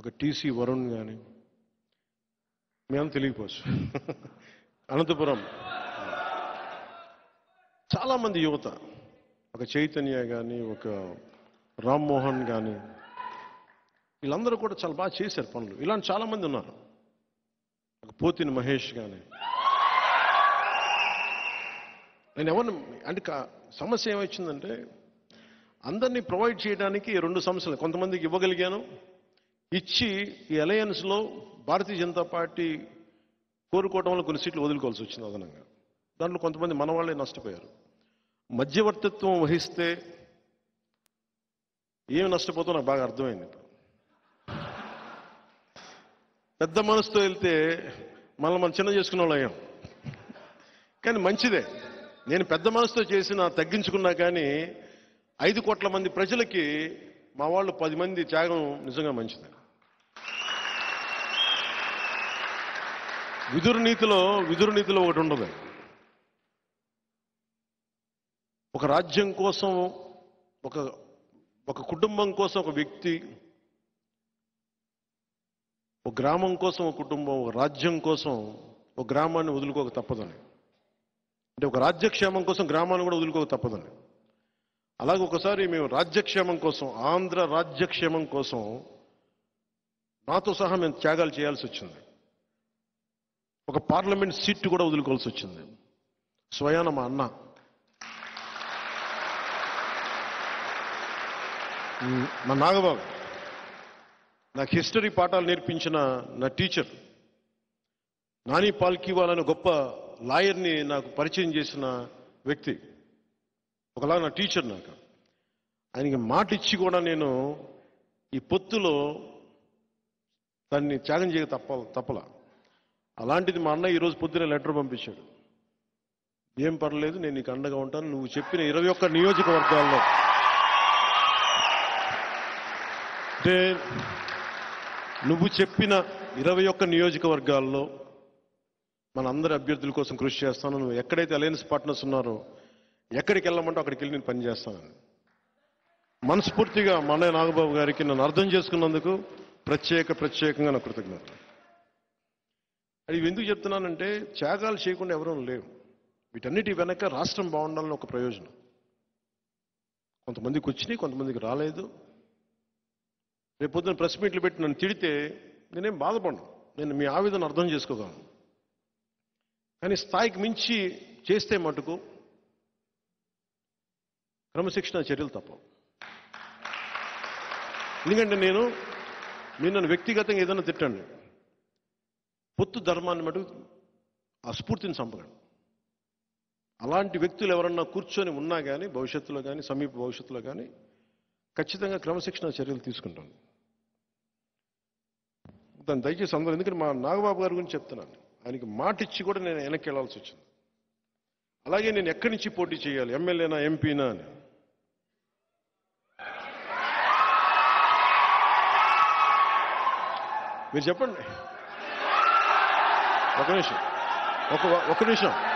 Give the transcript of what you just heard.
ఒక టీసీ వరుణ్ కానీ మేము తెలియకపోవచ్చు అనంతపురం చాలామంది యువత ఒక చైతన్య కానీ ఒక రామ్మోహన్ కానీ వీళ్ళందరూ కూడా చాలా బాగా చేశారు పనులు ఇలాంటి చాలామంది ఉన్నారు ఒక పోతిని మహేష్ కానీ నేను ఎవరిని అంటే కా- సమస్య ఏమొచ్చిందంటే అందరినీ ప్రొవైడ్ చేయడానికి ఈ రెండు సమస్యలు కొంతమందికి ఇవ్వగలిగాను ఇచ్చి ఈ అలయన్స్లో భారతీయ జనతా పార్టీ కోరుకోవడం వల్ల కొన్ని సీట్లు వదులుకోవాల్సి వచ్చింది అదనంగా దాంట్లో కొంతమంది మన వాళ్ళే నష్టపోయారు మధ్యవర్తిత్వం వహిస్తే ఏమి నష్టపోతుందో నాకు బాగా అర్థమైంది ఇప్పుడు పెద్ద మనసుతో వెళ్తే మనం మనం చిన్న చేసుకున్న వాళ్ళు అయ్యాం కానీ మంచిదే నేను పెద్ద మనసుతో చేసిన తగ్గించుకున్నా కానీ ఐదు కోట్ల మంది ప్రజలకి మా వాళ్ళు పది మంది త్యాగం నిజంగా మంచిది విదురు నీతిలో విదురు నీతిలో ఒకటి ఉండదు ఒక రాజ్యం కోసం ఒక ఒక కుటుంబం కోసం ఒక వ్యక్తి ఒక గ్రామం కోసం ఒక కుటుంబం ఒక రాజ్యం కోసం ఒక గ్రామాన్ని వదులుకోక తప్పదని అంటే ఒక రాజ్యక్షేమం కోసం గ్రామాన్ని కూడా వదులుకోక తప్పదని అలాగే ఒకసారి మేము రాజ్యక్షేమం కోసం ఆంధ్ర రాజ్యక్షేమం కోసం నాతో సహా మేము త్యాగాలు చేయాల్సి వచ్చింది ఒక పార్లమెంట్ సీట్ కూడా వదులుకోవాల్సి వచ్చింది స్వయాన మా అన్న ఉమ్, మా నాగబాబు నాకు హిస్టరీ పాఠాలు నేర్పించిన నా టీచర్ నాని పాల్కీవాల్ అనే గొప్ప లాయర్ని నాకు పరిచయం చేసిన వ్యక్తి ఒకలా నా టీచర్ నాకు ఆయనకి మాట ఇచ్చి కూడా నేను ఈ పొత్తులో దాన్ని త్యాగం చేయక తప్ప తప్పల అలాంటిది మా అన్న ఈరోజు పొద్దున లెటర్ పంపించాడు ఏం పర్లేదు నేను నీకు అండగా ఉంటాను నువ్వు చెప్పిన ఇరవై ఒక్క నియోజకవర్గాల్లో అంటే నువ్వు చెప్పిన ఇరవై ఒక్క నియోజకవర్గాల్లో మన అందరి అభ్యర్థుల కోసం కృషి చేస్తాను నువ్వు ఎక్కడైతే అలయన్స్ పార్ట్నర్స్ ఉన్నారో ఎక్కడికి వెళ్ళమంటే అక్కడికి వెళ్ళి నేను పని చేస్తానని మనస్ఫూర్తిగా మా అన్నయ్య నాగబాబు గారికి నన్ను అర్థం చేసుకున్నందుకు ప్రత్యేక ప్రత్యేకంగా నా కృతజ్ఞత అది ఇవి ఎందుకు చెప్తున్నానంటే త్యాగాలు చేయకుండా ఎవరూ లేవు వీటన్నిటి వెనక రాష్ట్రం బాగుండాలని ఒక ప్రయోజనం కొంతమందికి వచ్చినాయి కొంతమందికి రాలేదు రేపు పొద్దున ప్రెస్ మీట్లు పెట్టి నన్ను తిడితే నేనేం బాధపడను నేను మీ ఆవేదన అర్థం చేసుకోగలను కానీ స్థాయికి మించి చేస్తే మటుకు క్రమశిక్షణ చర్యలు తప్ప ఎందుకంటే నేను నేను నన్ను వ్యక్తిగతంగా ఏదైనా తిట్టండి పొత్తు ధర్మాన్ని మటుకు ఆ స్ఫూర్తిని చంపగలను అలాంటి వ్యక్తులు ఎవరన్నా కూర్చొని ఉన్నా కానీ భవిష్యత్తులో కానీ సమీప భవిష్యత్తులో కానీ ఖచ్చితంగా క్రమశిక్షణ చర్యలు తీసుకుంటాను దాన్ని దయచేసి అందరూ ఎందుకంటే మా నాగబాబు గారి గురించి చెప్తున్నాను ఆయనకి మాట ఇచ్చి కూడా నేను వెనక్కి వెళ్ళాల్సి వచ్చింది అలాగే నేను ఎక్కడి నుంచి పోటీ చేయాలి ఎమ్మెల్యేనా ఎంపీనా అని మీరు చెప్పండి ఒక నిమిషం ఒక ఒక నిమిషం